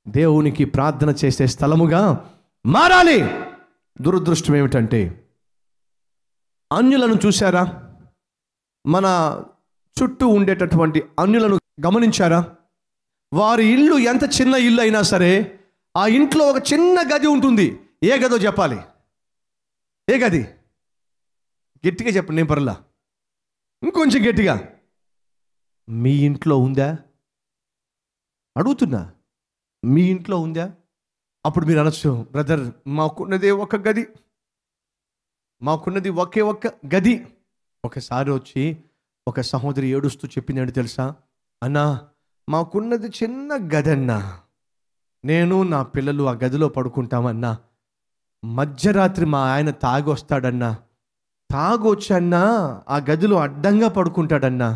దేవునికి ప్రార్థన చేసే స్థలముగా మారాలి దురదృష్టం ఏమిటంటే అన్యులను చూశారా మన చుట్టూ ఉండేటటువంటి అన్యులను గమనించారా వారి ఇల్లు ఎంత చిన్న ఇల్లు అయినా సరే ఆ ఇంట్లో ఒక చిన్న గది ఉంటుంది ఏ గదో చెప్పాలి ఏ గది గట్టిగా చెప్పండి నేను పర్లా ఇంకొంచెం గట్టిగా మీ ఇంట్లో ఉందా అడుగుతున్నా మీ ఇంట్లో ఉందా అప్పుడు మీరు అనొచ్చు బ్రదర్ మాకున్నదే ఒక గది మాకున్నది ఒకే ఒక్క గది ఒకసారి వచ్చి ఒక సహోదరి ఏడుస్తూ చెప్పిందండి తెలుసా అన్నా మాకున్నది చిన్న గది అన్నా నేను నా పిల్లలు ఆ గదిలో పడుకుంటామన్నా మధ్యరాత్రి మా ఆయన తాగొస్తాడన్నా తాగొచ్చన్నా ఆ గదిలో అడ్డంగా పడుకుంటాడన్నా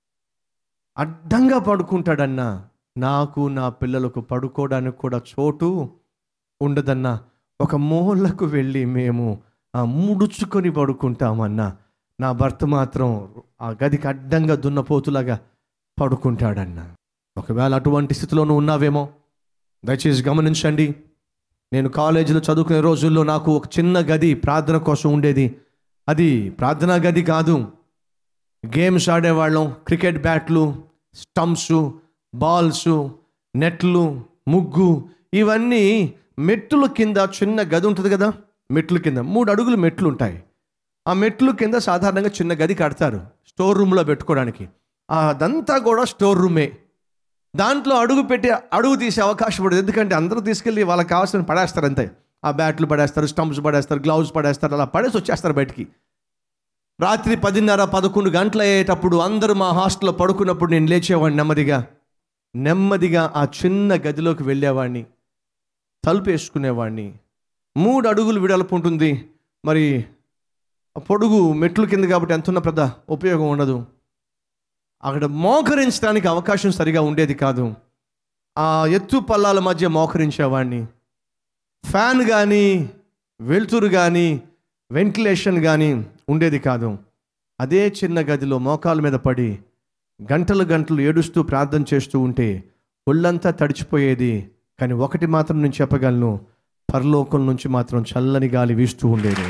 అడ్డంగా పడుకుంటాడన్నా నాకు నా పిల్లలకు పడుకోవడానికి కూడా చోటు ఉండదన్నా ఒక మూలకు వెళ్ళి మేము ఆ ముడుచుకొని పడుకుంటామన్నా నా భర్త మాత్రం ఆ గదికి అడ్డంగా దున్నపోతులాగా పడుకుంటాడన్నా ఒకవేళ అటువంటి స్థితిలో నువ్వు ఉన్నావేమో దయచేసి గమనించండి నేను కాలేజీలో చదువుకునే రోజుల్లో నాకు ఒక చిన్న గది ప్రార్థన కోసం ఉండేది అది ప్రార్థనా గది కాదు గేమ్స్ ఆడేవాళ్ళం క్రికెట్ బ్యాట్లు స్టంప్స్ బాల్స్ నెట్లు ముగ్గు ఇవన్నీ మెట్టుల కింద చిన్న గది ఉంటుంది కదా మెట్ల కింద మూడు అడుగులు మెట్లు ఉంటాయి ఆ మెట్లు కింద సాధారణంగా చిన్న గది కడతారు స్టోర్ రూమ్లో పెట్టుకోవడానికి అదంతా కూడా స్టోర్ రూమే దాంట్లో అడుగు పెట్టి అడుగు తీసే అవకాశం ఉండదు ఎందుకంటే అందరూ తీసుకెళ్ళి వాళ్ళకి కావాల్సిన పడేస్తారు అంతే ఆ బ్యాట్లు పడేస్తారు స్టంప్స్ పడేస్తారు గ్లౌజ్ పడేస్తారు అలా పడేసి వచ్చేస్తారు బయటికి రాత్రి పదిన్నర పదకొండు గంటలు అయ్యేటప్పుడు అందరూ మా హాస్టల్లో పడుకున్నప్పుడు నేను లేచేవాడిని నెమ్మదిగా నెమ్మదిగా ఆ చిన్న గదిలోకి వెళ్ళేవాడిని తలుపు వేసుకునేవాడిని మూడు అడుగులు విడల్పు ఉంటుంది మరి ఆ పొడుగు మెట్లు కింద కాబట్టి ఎంత ఉన్న పెద్ద ఉపయోగం ఉండదు అక్కడ మోకరించడానికి అవకాశం సరిగా ఉండేది కాదు ఆ ఎత్తు పల్లాల మధ్య మోకరించేవాడిని ఫ్యాన్ కానీ వెలుతురు కానీ వెంటిలేషన్ కానీ ఉండేది కాదు అదే చిన్న గదిలో మోకాల మీద పడి గంటలు గంటలు ఏడుస్తూ ప్రార్థన చేస్తూ ఉంటే ఒళ్ళంతా తడిచిపోయేది కానీ ఒకటి మాత్రం నేను చెప్పగలను పరలోకం నుంచి మాత్రం చల్లని గాలి వీస్తూ ఉండేది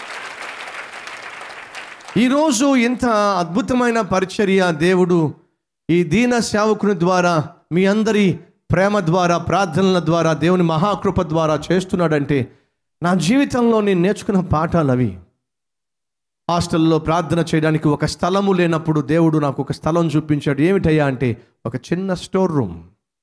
ఈరోజు ఇంత అద్భుతమైన పరిచర్య దేవుడు ఈ దీన సేవకుని ద్వారా మీ అందరి ప్రేమ ద్వారా ప్రార్థనల ద్వారా దేవుని మహాకృప ద్వారా చేస్తున్నాడంటే నా జీవితంలో నేను నేర్చుకున్న పాఠాలు అవి హాస్టల్లో ప్రార్థన చేయడానికి ఒక స్థలము లేనప్పుడు దేవుడు నాకు ఒక స్థలం చూపించాడు ఏమిటయ్యా అంటే ఒక చిన్న స్టోర్ రూమ్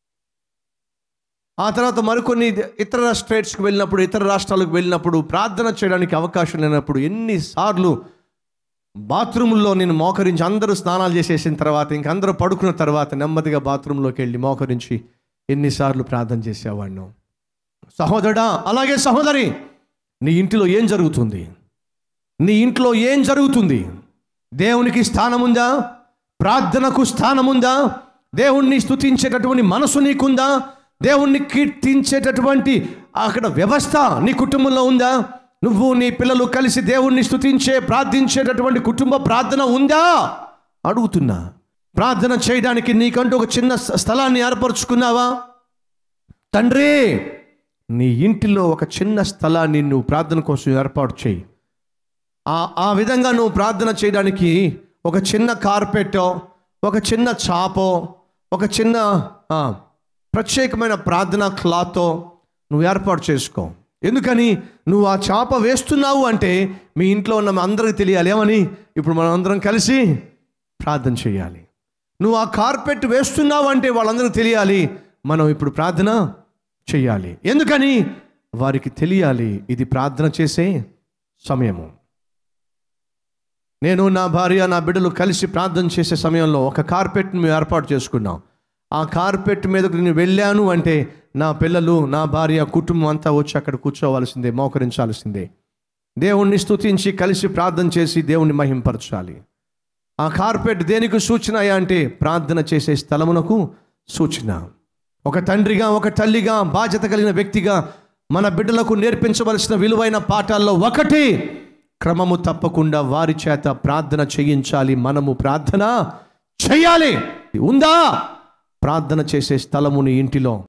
ఆ తర్వాత మరికొన్ని ఇతర స్టేట్స్కి వెళ్ళినప్పుడు ఇతర రాష్ట్రాలకు వెళ్ళినప్పుడు ప్రార్థన చేయడానికి అవకాశం లేనప్పుడు ఎన్నిసార్లు బాత్రూంలో నేను మోకరించి అందరూ స్నానాలు చేసేసిన తర్వాత ఇంక అందరూ పడుకున్న తర్వాత నెమ్మదిగా బాత్రూంలోకి వెళ్ళి మోకరించి ఎన్నిసార్లు ప్రార్థన చేసేవాడిను సహోదరుడా అలాగే సహోదరి నీ ఇంటిలో ఏం జరుగుతుంది నీ ఇంట్లో ఏం జరుగుతుంది దేవునికి స్థానం ఉందా ప్రార్థనకు స్థానం ఉందా దేవుణ్ణి స్తుతించేటటువంటి మనసు నీకుందా దేవుణ్ణి కీర్తించేటటువంటి అక్కడ వ్యవస్థ నీ కుటుంబంలో ఉందా నువ్వు నీ పిల్లలు కలిసి దేవుణ్ణి స్తుతించే ప్రార్థించేటటువంటి కుటుంబ ప్రార్థన ఉందా అడుగుతున్నా ప్రార్థన చేయడానికి నీకంటూ ఒక చిన్న స్థ- స్థలాన్ని ఏర్పరచుకున్నావా తండ్రి నీ ఇంటిలో ఒక చిన్న స్థలాన్ని నువ్వు ప్రార్థన కోసం ఏర్పాటు చేయి ఆ ఆ విధంగా నువ్వు ప్రార్థన చేయడానికి ఒక చిన్న కార్పెట్టో ఒక చిన్న చాపో ఒక చిన్న ఆ, ప్రత్యేకమైన ప్రార్థనా క్లాతో నువ్వు ఏర్పాటు చేసుకో ఎందుకని నువ్వు ఆ చాప వేస్తున్నావు అంటే మీ ఇంట్లో ఉన్న అందరికి తెలియాలి ఏమని ఇప్పుడు మనం అందరం కలిసి ప్రార్థన చేయాలి నువ్వు ఆ కార్పెట్ వేస్తున్నావు అంటే వాళ్ళందరికీ తెలియాలి మనం ఇప్పుడు ప్రార్థన చేయాలి ఎందుకని వారికి తెలియాలి ఇది ప్రార్థన చేసే సమయము నేను నా భార్య నా బిడ్డలు కలిసి ప్రార్థన చేసే సమయంలో ఒక కార్పెట్ని మేము ఏర్పాటు చేసుకున్నాం ఆ కార్పెట్ మీదకు నేను వెళ్ళాను అంటే నా పిల్లలు నా భార్య కుటుంబం అంతా వచ్చి అక్కడ కూర్చోవలసిందే మోకరించాల్సిందే దేవుణ్ణి స్తుతించి కలిసి ప్రార్థన చేసి దేవుణ్ణి మహింపరచాలి ఆ కార్పెట్ దేనికి సూచన అంటే ప్రార్థన చేసే స్థలమునకు సూచన ఒక తండ్రిగా ఒక తల్లిగా బాధ్యత కలిగిన వ్యక్తిగా మన బిడ్డలకు నేర్పించవలసిన విలువైన పాఠాల్లో ఒకటి క్రమము తప్పకుండా వారి చేత ప్రార్థన చేయించాలి మనము ప్రార్థన చేయాలి ఉందా ప్రార్థన చేసే స్థలము నీ ఇంటిలో